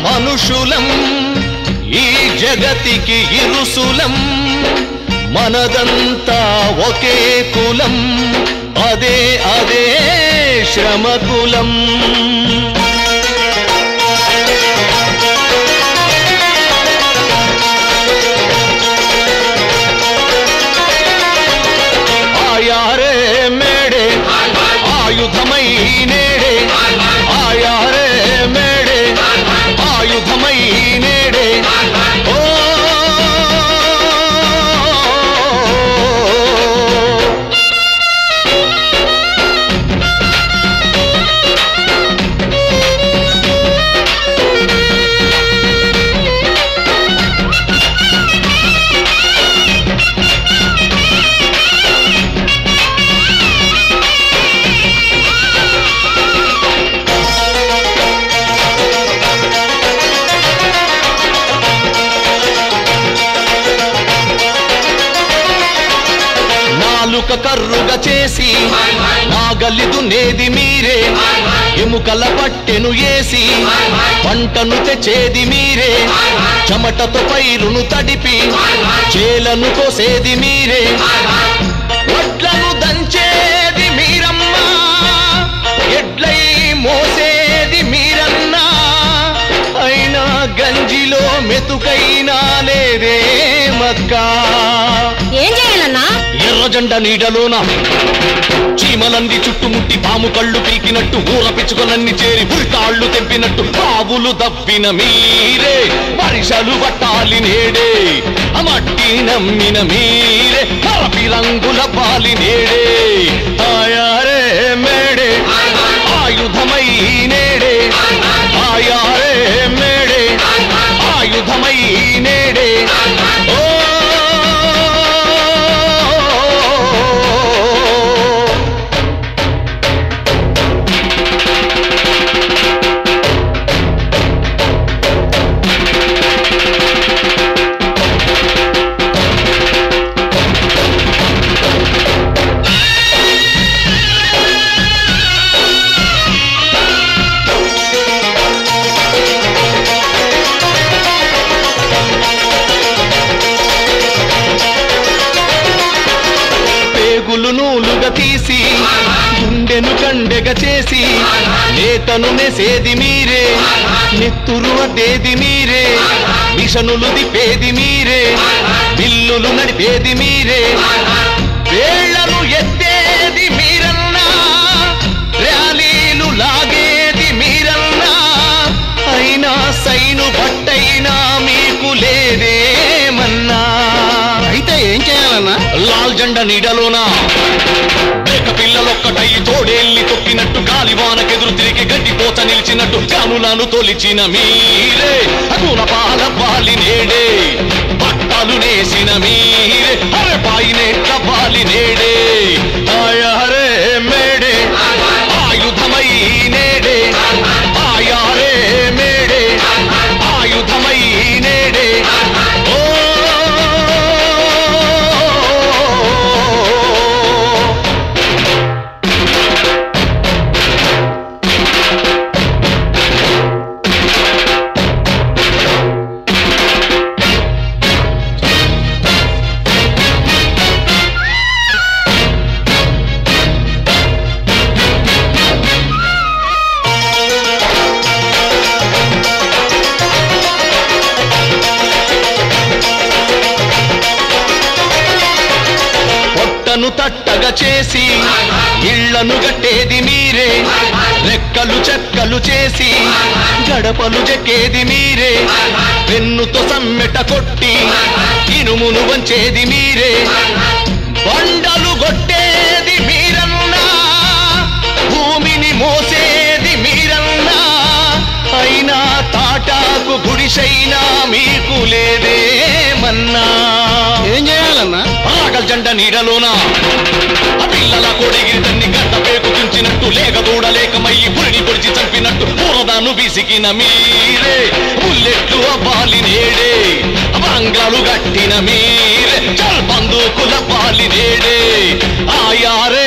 మనుషులం ఈ జగతికి ఇరుసులం మనదంతా ఒకే కులం అదే అదే శ్రమకులం ఆయారే మేడే ఆయుధమై నేడే ఆయారే మేడే ఆయుధమై నేడే ఓ నాలుక కర్రుగా చేసి నాగలిదు నేది మీరే ఎముకల పట్టెను ఏసి పంటను తెచ్చేది మీరే చెమటతో పైరును తడిపి చేలను కోసేది మీరే వడ్లను దంచేది మీరమ్మా ఎడ్లై మోసేది మీరన్నా అయినా గంజిలో మెతుకైనా లేదే మక్కా ఏం చేయాలన్నా ఎర్ర జెండ నీడలోన చీమలంది చుట్టుముట్టి పాము కళ్ళు పీకినట్టు ఊర పిచ్చుకొనన్ని చేరి ఉరితాళ్ళు తెంపినట్టు ఆవులు దవ్విన మీరే వర్షాలు పట్టాలి నేడే ఆ మట్టి నమ్మిన మీరే మరపి రంగుల పాలి నేడే ఆయారే మేడే ఆయుధమై నేడే ఆయారే మేడే ఆయుధమై నేడే ఓ పేగులు నూలుగా తీసి గుండెను కండెగా చేసి నేతను నెసేది మీరే నెత్తురు అదేది మీరే మిషనులు దిపేది మీరే బిల్లులు నడిపేది మీరే వేళ్లను ఎత్తేది మీరన్నా ర్యాలీలు లాగేది మీరన్నా అయినా సైను పట్టైనా మీకు లేదేమన్నా అయితే ఏం చేయాలన్నా లాల్ జెండా నీడలోనా మేక పిల్లలొక్కటై తోడేల్లి తొక్కినట్టు గాలివానకెదురు తిరిగి గడ్డి పోత నిలిచినట్టు కనులను తొలిచిన మీరే అగున పాల పాలి నేడే పట్టాలు నేసిన మీరే అరే పాయినేట్ల పాలి నేడే ఆయారే మేడే ఆయుధమై నేడే ఆయారే మేడే ఆయుధమై నేడే ఓ పొట్టను తట్టగా చేసి ఇళ్లను గట్టేది మీరే రెక్కలు చెక్కలు చేసి గడపలు చెక్కేది మీరే పెన్నుతో సమ్మెట కొట్టి ఇనుమును వంచేది మీరే బండలు కొట్టేది మీరన్నా భూమిని మోసేది మీరన్నా అయినా తాటాకు గుడిసైనా మీకు లేదేమన్నా ఏం చేయాలన్నా ఆగల్ జెండ నీడలోన ఆ పిల్లల కొడిగిరి తన్ని గడ్డ పేకు తుంచినట్టు లేక దూడలేకమయ్యి పురిని పొడిచి చంపినట్టు పూరదాను విసికిన మీరే బుల్లెట్లు అవ్వాలి నేడే బంగాలు గట్టిన మీరే చల్ బందూకుల పాలి నేడే ఆయారే